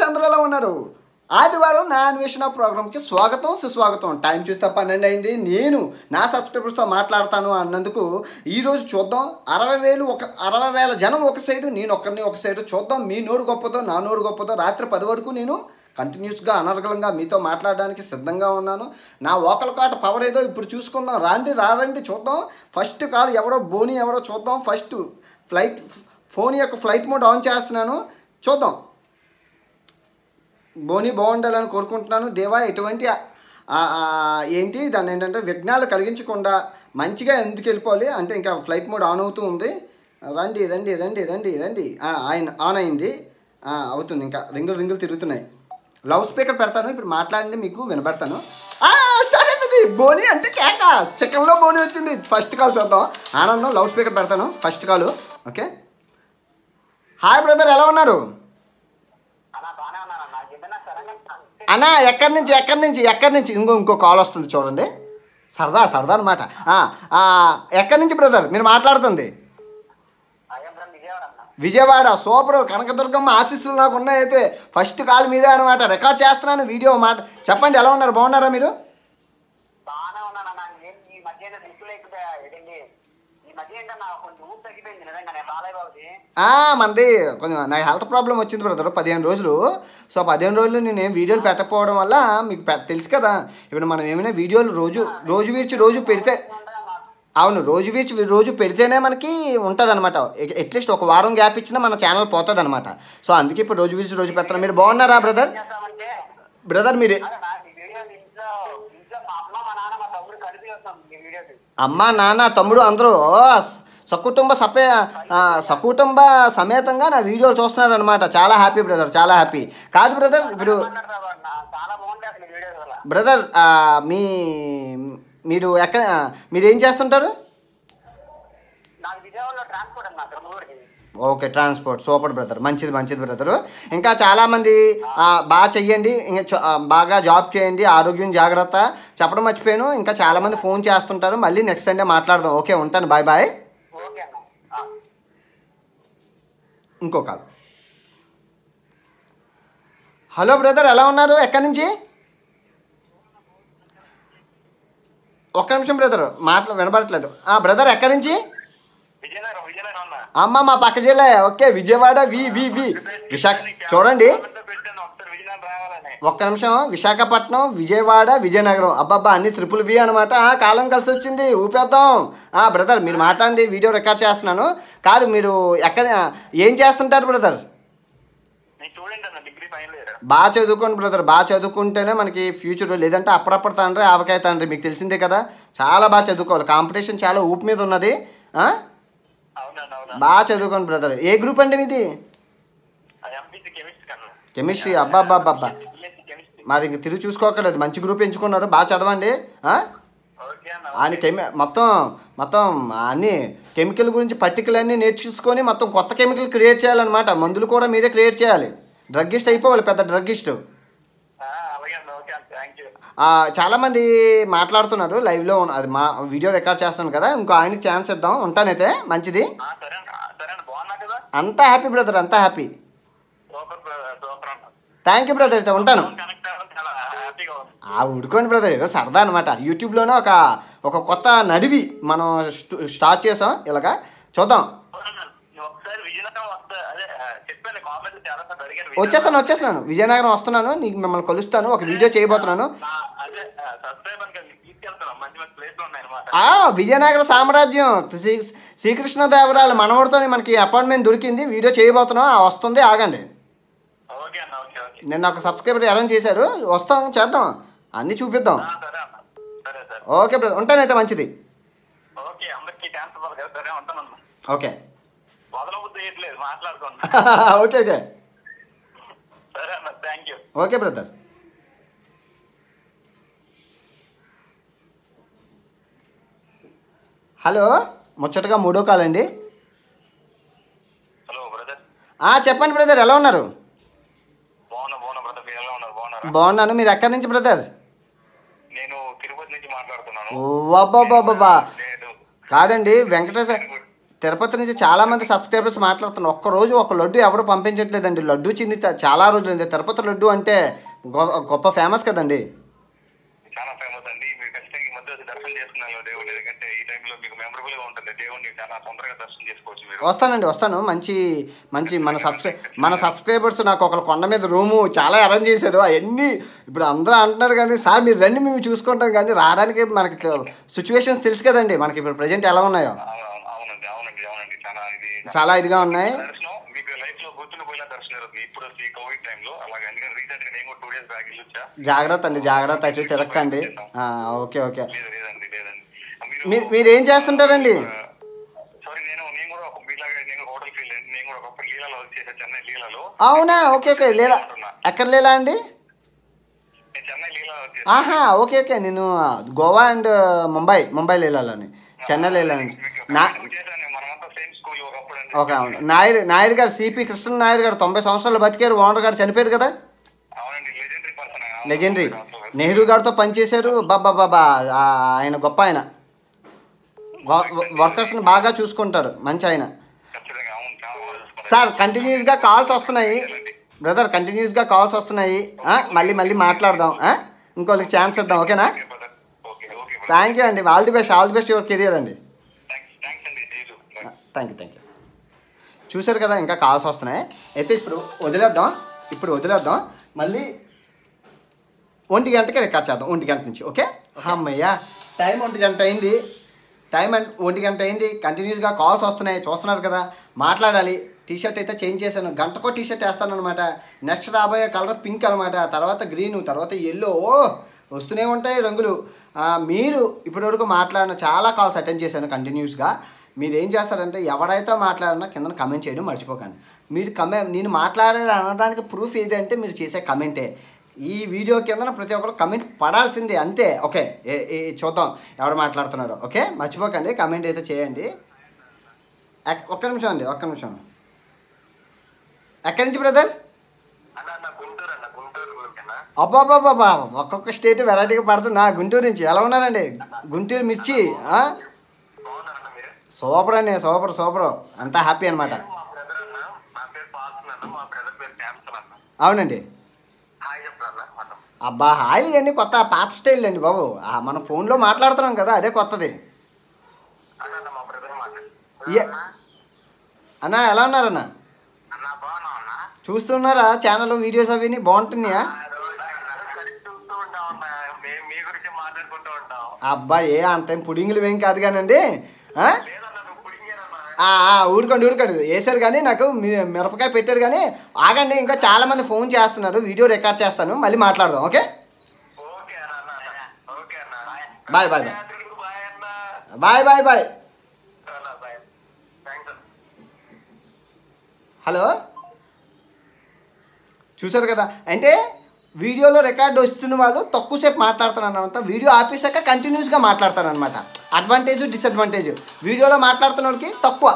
అందరూ ఎలా ఉన్నారు ఆదివారం నా అన్వేషణ ప్రోగ్రామ్కి స్వాగతం సుస్వాగతం టైం చూస్తే పన్నెండు అయింది నేను నా సబ్స్క్రైబర్స్తో మాట్లాడతాను అన్నందుకు ఈరోజు చూద్దాం అరవై వేలు ఒక అరవై వేల జనం ఒక సైడు నేను ఒక్కరిని ఒక సైడు చూద్దాం మీ నోరు గొప్పదో నా నోరు గొప్పదో రాత్రి పది వరకు నేను కంటిన్యూస్గా అనర్గళంగా మీతో మాట్లాడడానికి సిద్ధంగా ఉన్నాను నా ఓకల కాట పవర్ ఏదో ఇప్పుడు చూసుకుందాం రాండి రారండి చూద్దాం ఫస్ట్ కాల్ ఎవరో బోని ఎవరో చూద్దాం ఫస్ట్ ఫ్లైట్ ఫోన్ యొక్క ఫ్లైట్ మోడ్ ఆన్ చేస్తున్నాను చూద్దాం బోని బాగుండాలని కోరుకుంటున్నాను దేవా ఎటువంటి ఆ- ఆ- ఆ ఏంటి దాన్ని ఏంటంటే విఘ్నాలు కలిగించకుండా మంచిగా ఎందుకు వెళ్ళిపోవాలి అంటే ఇంకా ఫ్లైట్ మోడ్ ఆన్ అవుతూ ఉంది రండి రండి రండి రండి రండి ఆ, ఆయన ఆన్ అయింది ఆ, అవుతుంది ఇంకా రింగులు రింగులు తిరుగుతున్నాయి లౌడ్ స్పీకర్ పెడతాను ఇప్పుడు మాట్లాడింది మీకు వినపడతాను ఆ, స్టార్ట్ అయిపోయింది బోని అంటే కేక సెకండ్లో బోని వచ్చింది ఫస్ట్ కాల్ చూద్దాం ఆనందం లౌడ్ స్పీకర్ పెడతాను first call okay hi brother ఎలా ఉన్నారు అలా బాగానే ఉన్నాను అన్న ఏదైనా సడన్గా అన్నా ఎక్కడి నుంచి ఎక్కడి నుంచి ఎక్కడి నుంచి ఇంకో ఇంకో కాల్ వస్తుంది చూడండి సరదా సరదా అనమాట ఎక్కడి నుంచి బ్రదర్ మీరు మాట్లాడుతుంది అయ్యం బ్రహ్మ విజయవాడ అన్న విజయవాడ సూపర్ కనకదుర్గమ్మ ఆశీస్సులు నాకు ఉన్నాయితే ఫస్ట్ కాల్ మీరే అనమాట రికార్డ్ చేస్తున్నాను వీడియో మాట చెప్పండి ఎలా ఉన్నారు బాగున్నారా మీరు బాగానే ఉన్నాను అన్న ఏం ఈ మధ్య ఏదో దిక్కులు ఎక్కుతా ఏంటండి ఈ మధ్య ఏంటన్నా కొంచెం ఊపు తగ్గిపోయింది నిజంగా నేను బాలయ్య బాబుది ఆ, మంది కొంచెం నాకు హెల్త్ ప్రాబ్లం వచ్చింది బ్రదర్ పదిహేను రోజులు సో పదిహేను రోజులు నేను ఏం వీడియోలు పెట్టకపోవడం వల్ల మీకు పె- తెలుసు కదా ఇప్పుడు మనం ఏమైనా వీడియోలు రోజు రోజు వీర్చి రోజు పెడితే అవును రోజు వీర్చి రోజు పెడితేనే మనకి ఉంటుంది అనమాట అట్లీస్ట్ ఒక వారం గ్యాప్ ఇచ్చినా మన ఛానల్ పోతుంది అనమాట సో అందుకే ఇప్పుడు రోజు వీర్చి రోజు పెట్టాను మీరు బాగున్నారా బ్రదర్ ఏం చేస్తామంటే బ్రదర్ మీరు అదే నా ఈ వీడియో ఇంట్లో ఇంట్లో మా అమ్మ మా నాన్న మా తమ్ముడు కలిపి వస్తాం ఈ వీడియోకి అమ్మ నాన్న తమ్ముడు అందరూ సకుటుంబ సపే ఆ, సకుటుంబ సమేతంగా నా వీడియోలు చూస్తున్నారు అనమాట చాలా హ్యాపీ బ్రదర్ చాలా హ్యాపీ కాదు బ్రదర్ ఇప్పుడు మాట్లాడతావు అన్న చాలా బాగుంది అసలు ఈ వీడియో వల్ల బ్రదర్ ఆ, మీ మీరు ఎక్కడ మీరు ఏం చేస్తుంటారు నాకు విజయవాడలో ట్రాన్స్పోర్ట్ అన్న బ్రహ్మూడికి ఓకే ట్రాన్స్పోర్ట్ సూపర్ బ్రదర్ మంచిది మంచిది బ్రదరు ఇంకా చాలామంది ఆ, బాగా చెయ్యండి ఇంకా చ- ఆ, బాగా జాబ్ చేయండి ఆరోగ్యం జాగ్రత్త చెప్పడం మర్చిపోయాను ఇంకా చాలామంది ఫోన్ చేస్తుంటారు మళ్ళీ నెక్స్ట్ సండే మాట్లాడదాం ఓకే ఉంటాను బాయ్ బాయ్ ఓకే అన్న ఆ. ఇంకో కాల్ హలో బ్రదర్ ఎలా ఉన్నారు ఎక్కడి నుంచి ఒక్క నిమిషం బ్రదర్ మాటలు వినబడట్లేదు ఆ బ్రదర్ ఎక్కడి నుంచి విజయనగరం విజయనగరం అన్న అమ్మ మా పక్క జిల్లా ఓకే విజయవాడ వి వి వి విశాఖ చూడండి పెట్టాను ఒకసారి విజయనగరం రావాలని ఒక్క నిమిషం విశాఖపట్నం విజయవాడ విజయనగరం అబ్బబ్బా అన్ని ట్రిపుల్ వి అనమాట ఆ, కాలం కలిసి వచ్చింది ఊపేద్దాం ఆ బ్రదర్ మీరు మాట్లాడండి వీడియో రికార్డ్ చేస్తున్నాను కాదు మీరు ఎక్కడ ఏం చేస్తుంటారు బ్రదర్ నేను స్టూడెంట్ అన్న డిగ్రీ ఫైనల్ ఇయర్ బాగా చదువుకోండి బ్రదర్ బాగా చదువుకుంటేనే మనకి ఫ్యూచర్ లేదంటే అప్పుడప్పుడు తండ్రి ఆవకాయ తండ్రి మీకు తెలిసిందే కదా చాలా బాగా చదువుకోవాలి కాంపిటీషన్ చాలా ఊపు మీద ఉన్నది ఆ? అవునన్నా అవునా బాగా చదువుకోండి బ్రదర్ ఏ గ్రూప్ అండి మీది ఎంపీసీ కెమిస్ట్రీ కన్నా కెమిస్ట్రీ అబ్బా అబ్బా అబ్బా బిఎస్సీ కెమిస్ట్రీ మరి ఇంక తిరిగి చూసుకోకర్లేదు మంచి గ్రూప్ ఎంచుకున్నారు బాగా చదవండి ఆ? ఓకే అన్న ఆయన కెమి మొత్తం మొత్తం అన్ని కెమికల్ గురించి పట్టికలు అన్నీ నేర్చుకొని మొత్తం కొత్త కెమికల్ క్రియేట్ చేయాలన్నమాట మందులు కూడా మీరే క్రియేట్ చేయాలి డ్రగ్గిస్ట్ అయిపోవాలి పెద్ద డ్రగ్గిస్ట్ ఆ, అలాగే అన్న ఓకే అన్న థ్యాంక్ యూ చాలామంది మాట్లాడుతున్నారు లైవ్లో ఉన్న- అది మా వీడియో రికార్డ్ చేస్తాను కదా ఇంకో ఆయనకి ఛాన్స్ ఇద్దాం ఉంటానైతే మంచిది సరే అన్న సరే అన్న బాగున్నా కదా అంతా హ్యాపీ బ్రదర్ అంతా హ్యాపీ సూపర్ సూపర్ అన్న థ్యాంక్ యూ బ్రదర్ అయితే ఉంటాను కనెక్ట్ అవ్వడం చాలా హ్యాపీగా ఉంది ఆ ఉడుకోండి బ్రదర్ ఏదో సరదా అనమాట యూట్యూబ్లోనే ఒక ఒక కొత్త నడివి మనం స్టు- స్టార్ట్ చేసాం ఇలాగా చూద్దాం అవునన్న, నువ్వు ఒకసారి విజయనగరం వస్తా అదే ఆ, చెప్పాను కామెంట్ చాలా సార్లు అడిగారు వచ్చేస్తాను వచ్చేస్తున్నాను విజయనగరం వస్తున్నాను నీకు మిమ్మల్ని కలుస్తాను ఒక వీడియో చేయబోతున్నాను నా- అదే సబ్స్క్రైబర్ తీసుకెళ్తాను మంచి మంచి ప్లేస్లు ఉన్నాయి అనమాట ఆ విజయనగర సామ్రాజ్యం శ్రీ శ్రీకృష్ణదేవరాయల మనవడితో మనకి అపాయింట్మెంట్ దొరికింది వీడియో చేయబోతున్నాం ఆ, వస్తుంది ఆగండి ఓకే అన్న ఓకే ఓకే నిన్న ఒక సబ్స్క్రైబర్ అరేంజ్ చేశారు వస్తాం చేద్దాం అన్నీ చూపిద్దాం ఆ, సరే అన్న సరే సరే ఓకే బ్రదర్ ఉంటానైతే మంచిది ఓకే అందరికి ఛాన్స్ ఇవ్వాలి కదా సరే ఉంటానన్న ఓకే వదలబుద్ధి చేయట్లేదు మాట్లాడుకోండి ఓకే ఓకే సరే అన్న thank you okay brother hello ముచ్చటగా మూడో కాల్ అండి హలో బ్రదర్ ఆ, చెప్పండి బ్రదర్ ఎలా ఉన్నారు బాగున్నా బాగున్నా బ్రదర్ మీరు ఎలా ఉన్నారు బాగున్నారా బాగున్నాను మీరు ఎక్కడి నుంచి బ్రదర్ నేను తిరుపతి నుంచి మాట్లాడుతున్నాను బాబా లేదు కాదండి వెంకటేశ్వర తిరుపతి నుంచి చాలా మంది సబ్స్క్రైబర్స్ మాట్లాడుతున్నారు ఒక్క రోజు ఒక లడ్డు ఎవరు పంపించట్లేదండి లడ్డు చింది త- చాలా రోజులు తిరుపతి లడ్డు అంటే గొ- గొప్ప ఫేమస్ కదండి చాలా ఫేమస్ అండి మీరు ఖచ్చితంగా ఈ మధ్య వచ్చి దర్శనం చేసుకున్నాను దేవుడిని ఎందుకంటే ఈ టైంలో మీకు మెమరబుల్ గా ఉంటుంది దేవుడిని చాలా తొందరగా దర్శనం చేసుకోవచ్చు మీరు వస్తానండి వస్తాను మంచి మంచి మన సబ్స్క్రై మన సబ్స్క్రైబర్స్ నాకు ఒక కొండ మీద రూము చాలా అరేంజ్ చేశారు అవన్నీ ఇప్పుడు అందరూ అంటున్నారు కానీ సార్ మీరు రండి మేము చూసుకుంటాం కానీ రావడానికి మనకి సిచ్యువేషన్స్ తెలుసు కదండి మనకి ఇప్పుడు ప్రజెంట్ ఎలా ఉన్నాయో అవును, అవునండి అవునండి అవునండి చాలా ఇది చాలా ఇదిగా ఉన్నాయి దర్శనం మీకు లైఫ్ లో గుర్తుండిపోయిన దర్శనం అవుతుంది ఇప్పుడు ఈ కోవిడ్ టైంలో అలాగే అందుకని రీసెంట్ గా నేను కూడా టూ డేస్ బ్యాక్ వెళ్ళి వచ్చా జాగ్రత్త అండి జాగ్రత్త అటు తిరక్కండి ఆ, ఓకే ఓకే లేదు లేదండి లేదండి మీరు మీరు ఏం చేస్తుంటారండి సారీ నేను నేను కూడా ఒక మీలాగా నేను హోటల్ ఫీల్డ్ అండి నేను కూడా ఒక లీలలో వర్క్ చేశాను చెన్నై లీలలో అవునా ఓకే ఓకే లేలా ఎక్కడ లేలా అండి నేను చెన్నై లీలలో వర్క్ చేశాను ఆహా ఓకే ఓకే నేను గోవా అండ్ ముంబై ముంబై లేలాలని చెన్నై లేలాని నా మీకు చేశాను మనమంతా సేమ్ స్కూల్ ఒకప్పుడు అండి ఓకే అవును నాయుడు నాయుడు గారు సిపి కృష్ణ నాయుడు గారు తొంభై సంవత్సరాలు బతికారు ఓనర్ గారు చనిపోయారు కదా అవునండి లెజెండరీ పర్సన్ లెజెండరీ నెహ్రూ గారితో పనిచేశారు బాబా బాబా ఆ, ఆయన గొప్ప ఆయన వర్కర్స్ని బాగా చూసుకుంటారు మంచి ఆయన ఖచ్చితంగా అవును చాలా బాగా చూసుకున్నారు. సార్ కంటిన్యూస్గా కాల్స్ వస్తున్నాయి బ్రదర్ కంటిన్యూస్గా కాల్స్ వస్తున్నాయి ఆ, మళ్ళీ మళ్ళీ మాట్లాడదాం ఆ? ఇంకోళ్ళకి ఛాన్స్ ఇద్దాం ఓకేనా okay brother okay okay brother thank you అండి all the best all the best your career అండి థ్యాంక్స్ థ్యాంక్స్ అండి జీజు థ్యాంక్ యూ థ్యాంక్ యూ చూశారు కదా ఇంకా కాల్స్ వస్తున్నాయి అయితే ఇప్పుడు వదిలేద్దాం ఇప్పుడు వదిలేద్దాం మళ్ళీ ఒంటి గంటకి రికార్డ్ చేద్దాం ఒంటి గంట నుంచి ఓకే అమ్మయ్య టైం ఒంటి గంట అయింది టైం అండ్ ఒంటి గంట అయింది కంటిన్యూస్గా కాల్స్ వస్తున్నాయి చూస్తున్నారు కదా మాట్లాడాలి టీ షర్ట్ అయితే చేంజ్ చేశాను గంటకో టీ షర్ట్ వేస్తాను అనమాట నెక్స్ట్ రాబోయే కలర్ పింక్ అనమాట తర్వాత గ్రీన్ తర్వాత ఎల్లో వస్తూనే ఉంటాయి రంగులు ఆ, మీరు ఇప్పటివరకు మాట్లాడిన చాలా కాల్స్ అటెండ్ చేశాను కంటిన్యూస్గా మీరు ఏం చేస్తారంటే ఎవరైతే మాట్లాడినా కింద కమెంట్ చేయడం మర్చిపోకండి మీరు కమె నేను మాట్లాడాను అనడానికి ప్రూఫ్ ఏదంటే మీరు చేసే కమెంటే ఈ వీడియో కింద ప్రతి ఒక్కరు కమెంట్ పడాల్సిందే అంతే ఓకే ఏ- ఏ- చూద్దాం ఎవరు మాట్లాడుతున్నారో ఓకే మర్చిపోకండి కమెంట్ అయితే చేయండి ఎక్- ఒక్క నిమిషం అండి ఒక్క నిమిషం ఎక్కడి నుంచి బ్రదర్ అన్న అన్న గుంటూరు అన్న గుంటూరు ఓకేనా అబ్బాబాబా ఒక్కొక్క స్టేట్ వెరైటీగా పడుతుంది నా గుంటూరు నుంచి ఎలా ఉన్నారండి గుంటూరు మిర్చి ఆ? బాగున్నారన్న మీరు సూపర్ అండి సూపర్ సూపర్ అంతా హ్యాపీ అనమాట మా బ్రదర్ అన్న నా పేరు పాల్సన్ అన్న మా బ్రదర్ పేరు శాంసన్ అన్న అవునండి హాయ్ చెప్పాలన్న మనం అబ్బా హాయ్ ఇవన్నీ కొత్త పాత స్టైల్ అండి బాబు ఆ, మన ఫోన్లో మాట్లాడుతున్నాం కదా అదే కొత్తది అన్న అన్న మా బ్రదర్ మాట ఏ- అన్న ఎలా ఉన్నారన్న అన్న బాగున్నావు అన్న చూస్తున్నారా ఛానల్ వీడియోస్ అవి బాగుంటున్నాయా ఆ రోజు కలిసి చూస్తూ ఉంటాం అన్న మేము మీ గురించి మాట్లాడుకుంటూ ఉంటాం అబ్బా ఏ అంత పుడింగులు ఏం కాదు కానండి ఆ? లేదన్న నువ్వు పుడిగారన్న ఆ, ఆ, ఊరుకోండి ఊరుకోండి వేసారు కానీ నాకు మీ- మిరపకాయ పెట్టారు కానీ ఆగండి ఇంకా చాలా మంది ఫోన్ చేస్తున్నారు వీడియో రికార్డ్ చేస్తాను మళ్ళీ మాట్లాడదాం ఓకే ఓకే అన్న అన్న అన్న. ఓకే అన్న బాయ్, బాయ్, బాయ్. యాత్రికులకు బాయ్ అన్న బాయ్ బాయ్ బాయ్ అన్న బాయ్ థ్యాంక్స్ అన్న హలో చూసారు కదా అంటే వీడియోలో రికార్డ్ వస్తున్న వాళ్ళు తక్కువసేపు మాట్లాడుతున్నారు అంతా వీడియో ఆపేసాక కంటిన్యూస్గా మాట్లాడతారు అనమాట అడ్వాంటేజ్ డిసడ్వాంటేజ్ వీడియోలో మాట్లాడుతున్న వాళ్ళకి తక్కువ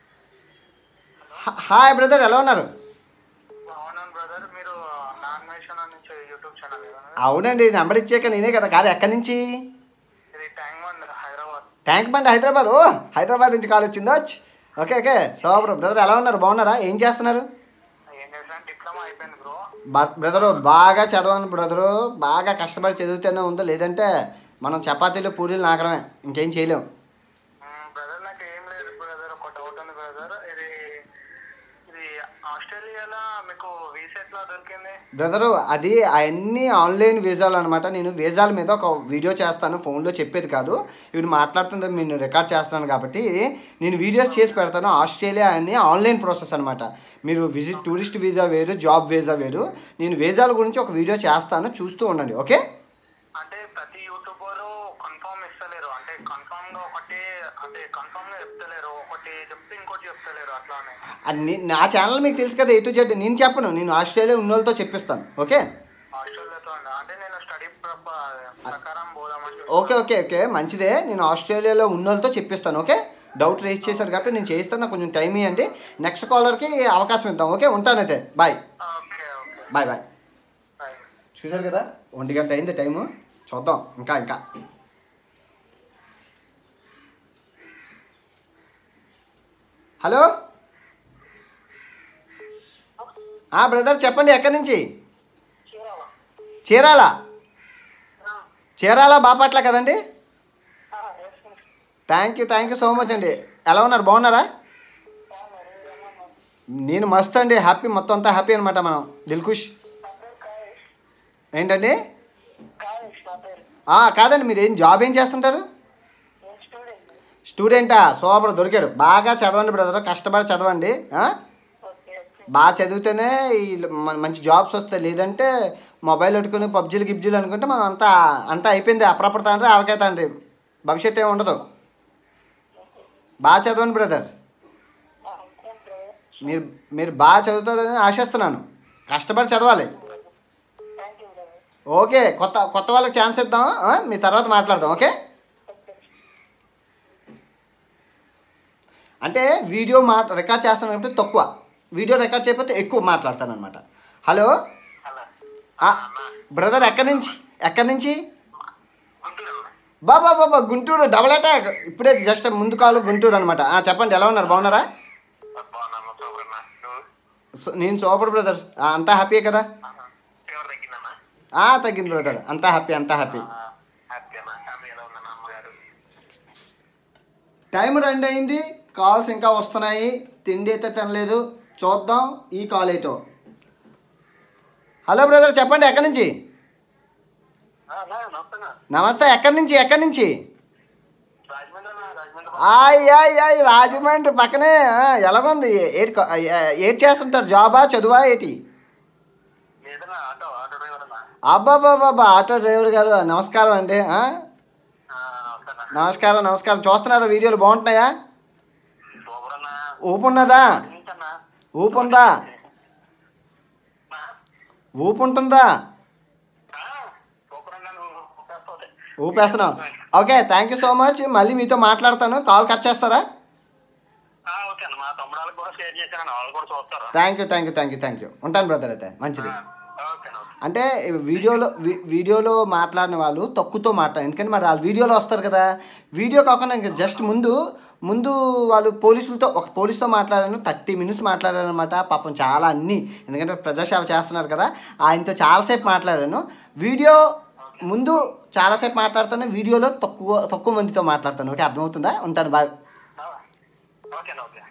హ- హాయ్ బ్రదర్ ఎలా ఉన్నారు అవునండి బ్రదర్ మీరు నాన్ వేషన్ నుంచి యూట్యూబ్ ఛానల్ అవునండి నెంబర్ ఇచ్చాక నేనే కదా కాదు ఎక్కడి నుంచి ఇది Tank Bund Hyderabad Tank Bund Hyderabad ఓ హైదరాబాద్ నుంచి కాల్ వచ్చిందో ఓకే ఓకే సూపర్ బ్రదర్ ఎలా ఉన్నారు బాగున్నారా ఏం చేస్తున్నారు ఏం చేసాను డిప్లొమా అయిపోయింది బ్రో బ- బ్రదరు బాగా చదవండి బ్రదరు బాగా కష్టపడి చదివితేనే ఉందో లేదంటే మనం చపాతీలు పూరీలు నాకడమే ఇంకేం చేయలేం బ్రదర్ నాకు ఏం లేదు బ్రదర్ ఒక డౌట్ ఉంది బ్రదర్ ఇది ఇది ఆస్ట్రేలియాలో మీకు వీసా ఎట్లా దొరికింది బ్రదరు అది అన్ని ఆన్లైన్ వీసాలు అనమాట నేను వీసాల మీద ఒక వీడియో చేస్తాను ఫోన్లో చెప్పేది కాదు ఇప్పుడు మాట్లాడుతుంది నేను రికార్డ్ చేస్తాను కాబట్టి నేను వీడియోస్ చేసి పెడతాను ఆస్ట్రేలియా అన్ని ఆన్లైన్ ప్రాసెస్ అనమాట మీరు విజిట్ టూరిస్ట్ వీసా వేరు జాబ్ వీసా వేరు నేను వీసాల గురించి ఒక వీడియో చేస్తాను చూస్తూ ఉండండి ఓకే అంటే ప్రతి యూట్యూబర్ కన్ఫర్మ్ ఇస్తలేరు అంటే కన్ఫర్మ్ గా ఒకటి అంటే కన్ఫర్మ్ గా చెప్తలేరు ఒకటి చెప్తే ఇంకోటి చెప్తలేరు అట్లానే అది నీ- నా ఛానల్ మీకు తెలుసు కదా ఏ టు జెడ్ నేను చెప్పను నేను ఆస్ట్రేలియా ఉన్న వాళ్ళతో చెప్పిస్తాను ఓకే ఆస్ట్రేలియాతో అండి. అంటే నేను స్టడీ ప్రకారం పోదామని చెప్పి- ఓకే ఓకే ఓకే మంచిదే నేను ఆస్ట్రేలియాలో ఉన్న వాళ్ళతో చెప్పిస్తాను ఓకే డౌట్ రేస్ చేశారు కాబట్టి నేను చేస్తాను నాకు కొంచెం టైం ఇవ్వండి నెక్స్ట్ కాలర్కి అవకాశం ఇద్దాం ఓకే ఉంటానైతే bye okay okay bye bye bye చూశారు కదా ఒంటి గంట అయింది టైము చూద్దాం ఇంకా ఇంకా హలో ఆ బ్రదర్ చెప్పండి ఎక్కడి నుంచి చీరాల చీరాల బాపట్ల కదండి thank you thank you so much అండి ఎలా ఉన్నారు బాగున్నారా నేను మస్తు అండి హ్యాపీ మొత్తం అంతా హ్యాపీ అనమాట మనం దిల్కుష్ ఏంటండి ఆ, కాదండి మీరు ఏం జాబ్ ఏం చేస్తుంటారు స్టూడెంటా సూపర్ దొరికాడు బాగా చదవండి బ్రదర్ కష్టపడి చదవండి ఆ? బాగా చదివితేనే ఈ మ- మంచి జాబ్స్ వస్తాయి లేదంటే మొబైల్ పెట్టుకుని పబ్జీలు గిబ్జీలు అనుకుంటే మనం అంతా అంతా అయిపోయింది అప్రపడతా అంటే ఆవకైతా అండి భవిష్యత్తు ఏమి ఉండదు బాగా చదవండి బ్రదర్ మీరు మీరు బాగా చదువుతారని ఆశిస్తున్నాను కష్టపడి చదవాలి ఓకే కొత్త కొత్త వాళ్ళకి ఛాన్స్ ఇద్దాం ఆ? మీ తర్వాత మాట్లాడదాం ఓకే అంటే వీడియో మాట రికార్డ్ చేస్తాను కాబట్టి తక్కువ వీడియో రికార్డ్ చేయకపోతే ఎక్కువ మాట్లాడతాను అనమాట హలో హలో బ్రదర్ ఎక్కడి నుంచి ఎక్కడి నుంచి గుంటూరు అన్న. బాబా బాబా గుంటూరు డబల్ అటాక్ ఇప్పుడే జస్ట్ ముందు కాలు గుంటూరు అనమాట చెప్పండి ఎలా ఉన్నారు బాగున్నారా బాగున్నాను సూపర్ అన్న నువ్వు సో- నేను సూపర్ బ్రదర్ అంతా హ్యాపీ కదా ఫీవర్ తగ్గిందన్న ఆ, తగ్గింది బ్రదర్ అంతా హ్యాపీ అంతా హ్యాపీ హ్యాపీ అన్న హ్యాపీ ఎలా ఉందన్న అమ్మగారు టైం రెండు అయింది కాల్స్ ఇంకా వస్తున్నాయి తిండి అయితే తినలేదు చూద్దాం ఈ కాల్ ఏటో హలో బ్రదర్ చెప్పండి ఎక్కడి నుంచి నమస్తే నమస్తే ఎక్కడి నుంచి ఎక్కడి నుంచి రాజమండ్రి అన్న రాజమండ్రి ఆయ్ ఆయ్ ఆయ్ రాజమండ్రి పక్కనే ఆ, ఎలాగుంది ఏటి కా- ఏ- ఏటి చేస్తుంటారు జాబా చదువా ఏటి లేదన్నా ఆటో ఆటో డ్రైవర్ అన్న అబ్బాబాబా ఆటో డ్రైవర్ గారు నమస్కారం అండి ఆ? ఆ, నమస్తే అన్న నమస్కారం నమస్కారం చూస్తున్నారా వీడియోలు బాగుంటున్నాయా సూపర్ అన్న ఊపు ఉన్నదా ఏంటన్నా ఊపు ఉందా ఊపు ఉంటుందా సూపర్ అన్న నువ్వు ఒకేసారి. ఊపేస్తున్నాం okay thank you so much మళ్ళీ మీతో మాట్లాడతాను కాల్ కట్ చేస్తారా ఆ, ఓకే అన్న మా తమ్ముడు వాళ్ళకి కూడా షేర్ చేశాను వాళ్ళు కూడా చూస్తారు thank you thank you thank you thank you ఉంటాను బ్రదర్ అయితే మంచిది ఆ, ఓకే అన్న ఓకే. అంటే వీడియోలో వి- వీడియోలో మాట్లాడిన వాళ్ళు తక్కువతో మాట్లాడారు ఎందుకంటే మరి వాళ్ళు వీడియోలో వస్తారు కదా వీడియో కాకుండా ఇంకా జస్ట్ ముందు ముందు వాళ్ళు పోలీసులతో ఒక పోలీసుతో మాట్లాడాను థర్టీ మినిట్స్ మాట్లాడాను అనమాట పాపం చాలా అన్నీ ఎందుకంటే ప్రజాసేవ చేస్తున్నారు కదా ఆయనతో చాలాసేపు మాట్లాడాను వీడియో ముందు చాలాసేపు మాట్లాడతాను వీడియోలో తక్కువ తక్కువ మందితో మాట్లాడతాను ఓకే అర్థమవుతుందా ఉంటాను బాయ్ ఆ, ఓకే అన్న ఓకే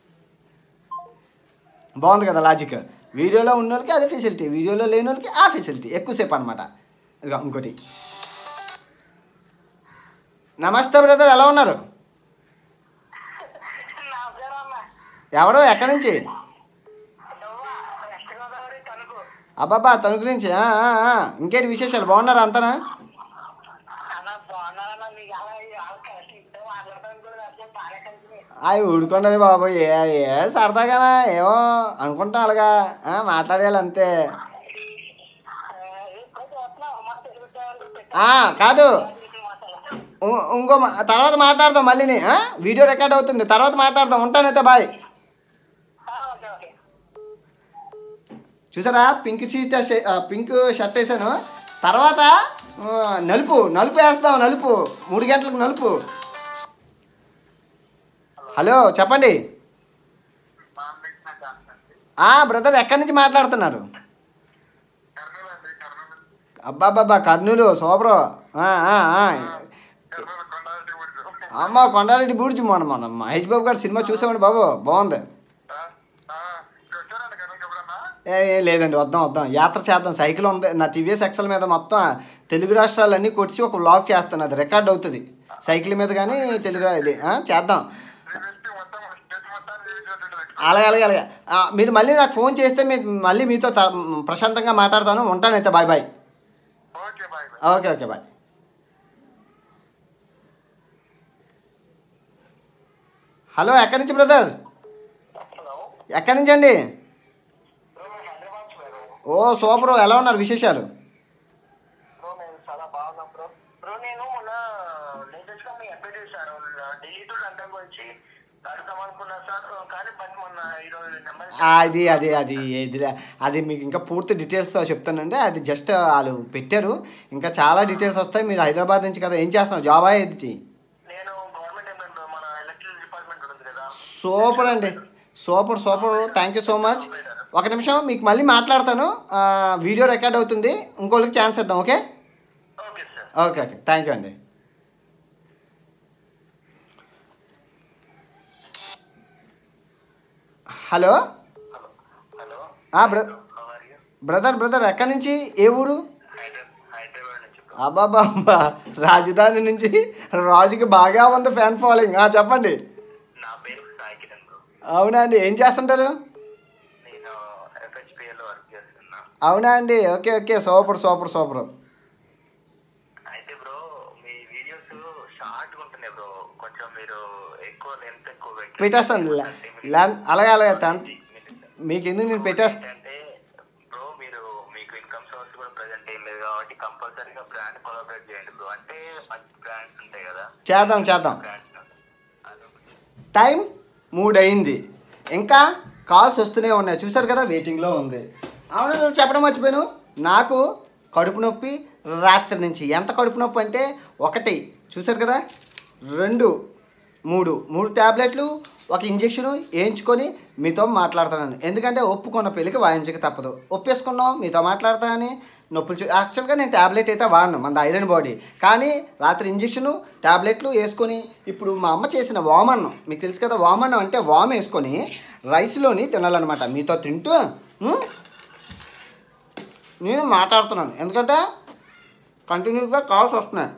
బాగుంది కదా లాజిక్ వీడియోలో ఉన్న వాళ్ళకి అదే ఫెసిలిటీ వీడియోలో లేని వాళ్ళకి ఆ ఫెసిలిటీ ఎక్కువసేపు అనమాట ఇదిగో ఇంకోటి నమస్తే బ్రదర్ ఎలా ఉన్నారు నమస్కారం అన్న ఎవడో ఎక్కడి నుంచి నువ్వా వెస్ట్ గోదావరి తణుకు అబ్బాబా తణుకు నుంచి ఆ, ఆ, ఆ. ఇంకేంటి విశేషాలు బాగున్నారా అంతనా అన్న బాగున్నారన్న మీకు అలా అలా కలిసి ఇంట్లో మాట్లాడడానికి కూడా అసలు బాగా కలిసి అవి ఊడుకోండి బాబు ఏ ఏ సరదాగానా ఏమో అనుకుంటాం అలాగా ఆ, మాట్లాడేయాలి అంతే ఎక్కువ చూస్తున్నావు మా తెలుగు వాళ్ళు ఆ, కాదు మాట్లాడాలి ఉ- ఇంకో మా- తర్వాత మాట్లాడదాం మళ్ళీని ఆ? వీడియో రికార్డ్ అవుతుంది తర్వాత మాట్లాడదాం ఉంటానైతే బాయ్ ఓకే ఓకే చూసారా పింక్ షీట్ పింక్ షర్ట్ వేసాను తర్వాత ఆ, నలుపు నలుపు వేస్తాం నలుపు మూడు గంటలకు నలుపు హలో చెప్పండి ఆ బ్రదర్ ఎక్కడి నుంచి మాట్లాడుతున్నారు అబ్బాబ్బాబ్బా కర్నూలు సూపరు ఆ, ఆ, ఆ. అమ్మ కొండారెడ్డి బూడిచి మొన్న మొన్న మహేష్ బాబు గారు సినిమా చూసామండి బాబు బాగుంది ఏ ఏ లేదండి వద్దాం వద్దాం యాత్ర చేద్దాం సైకిల్ ఉంది నా టీవీఎస్ ఎక్సెల్ మీద మొత్తం తెలుగు రాష్ట్రాలన్నీ కొట్టి ఒక వ్లాగ్ చేస్తాను అది రికార్డ్ అవుతుంది సైకిల్ మీద కానీ తెలుగు ఇది ఆ, చేద్దాం అలాగే అలాగే అలాగే ఆ, మీరు మళ్ళీ నాకు ఫోన్ చేస్తే మీ మళ్ళీ మీతో త- ప్రశాంతంగా మాట్లాడతాను ఉంటానైతే bye bye okay bye okay okay bye hello ఎక్కడి నుంచి బ్రదర్ హలో ఎక్కడి నుంచి అండి బ్రో నేను హైదరాబాద్ బ్రో ఓ సూపర్ ఎలా ఉన్నారు విశేషాలు బ్రో నేను చాలా బాగున్నాను బ్రో బ్రో నేను మొన్న లేటెస్ట్ గా మీ అప్డేట్ చేశాను ఢిల్లీ టు లండన్ గురించి అడుగుదాం అనుకున్నా సార్ కానీ బట్ మొన్న ఈరోజు నెంబర్ అది అది అది ఇది అది మీకు ఇంకా పూర్తి డీటెయిల్స్ చెప్తానండి అది జస్ట్ వాళ్ళు పెట్టారు ఇంకా చాలా డీటెయిల్స్ వస్తాయి మీరు హైదరాబాద్ నుంచి కదా ఏం చేస్తున్నారు జాబా ఏది నేను గవర్నమెంట్ ఎంప్లాయ్ మన ఎలక్ట్రిసిటీ డిపార్ట్మెంట్ ఉంది కదా సూపర్ అండి super super thank you so much ఒక నిమిషం మీకు మళ్ళీ మాట్లాడతాను ఆ, వీడియో రికార్డ్ అవుతుంది ఇంకోళ్ళకి ఛాన్స్ ఇద్దాం okay okay sir okay okay thank you అండి హలో హలో హలో ఆ, బ్ర How are you? Brother brother ఎక్కడి నుంచి ఏ ఊరు హైదరాబాద్ హైదరాబాద్ నుంచి bro. అబ్బాబా రాజధాని నుంచి రాజుకి బాగా ఉంది ఫ్యాన్ ఫాలోయింగ్ ఆ, చెప్పండి నా పేరు సాయి కిరణ్ బ్రో అవునా అండి ఏం చేస్తుంటారు నేను ఎఫ్హెచ్పిఎల్ వర్క్ చేస్తున్నా అవునా అండి okay okay super super super అయితే బ్రో మీ వీడియోస్ షార్ట్ ఉంటున్నాయి బ్రో కొంచెం మీరు ఎక్కువ లెంత్ ఎక్కువ పెట్టండి. పెట్టేస్తాను లా- లా- అలాగే అలాగే తంత మీకు ఎందుకు నేను పెట్టేస్తాను ఏంటంటే బ్రో మీరు మీకు ఇన్కమ్ సోర్స్ కూడా ప్రజెంట్ ఏం లేదు కాబట్టి కంపల్సరీగా బ్రాండ్ కొలాబరేట్ చేయండి బ్రో అంటే మంచి బ్రాండ్స్ ఉంటాయి కదా చేద్దాం చేద్దాం బ్రాండ్స్ అదొకటి టైం మూడు అయింది ఇంకా కాల్స్ వస్తూనే ఉన్నాయి చూసారు కదా వెయిటింగ్లో ఉంది అవును నేను చెప్పడం మర్చిపోయాను నాకు కడుపు నొప్పి రాత్రి నుంచి ఎంత కడుపు నొప్పి అంటే ఒకటి చూసారు కదా రెండు మూడు మూడు ట్యాబ్లెట్లు ఒక ఇంజెక్షన్ వేయించుకొని మీతో మాట్లాడుతున్నాను ఎందుకంటే ఒప్పుకున్న పెళ్ళికి వాయించక తప్పదు ఒప్పేసుకున్నాం మీతో మాట్లాడతానని నొప్పులు చూ యాక్చువల్గా నేను ట్యాబ్లెట్ అయితే వాడను మన ఐరన్ బాడీ కానీ రాత్రి ఇంజెక్షను ట్యాబ్లెట్లు వేసుకొని ఇప్పుడు మా అమ్మ చేసిన వామన్నం మీకు తెలుసు కదా వామన్నం అంటే వామ్ వేసుకొని రైస్లోని తినాలన్నమాట మీతో తింటూ ఉమ్, నేను మాట్లాడుతున్నాను ఎందుకంటే కంటిన్యూస్గా కాల్స్ వస్తున్నాయి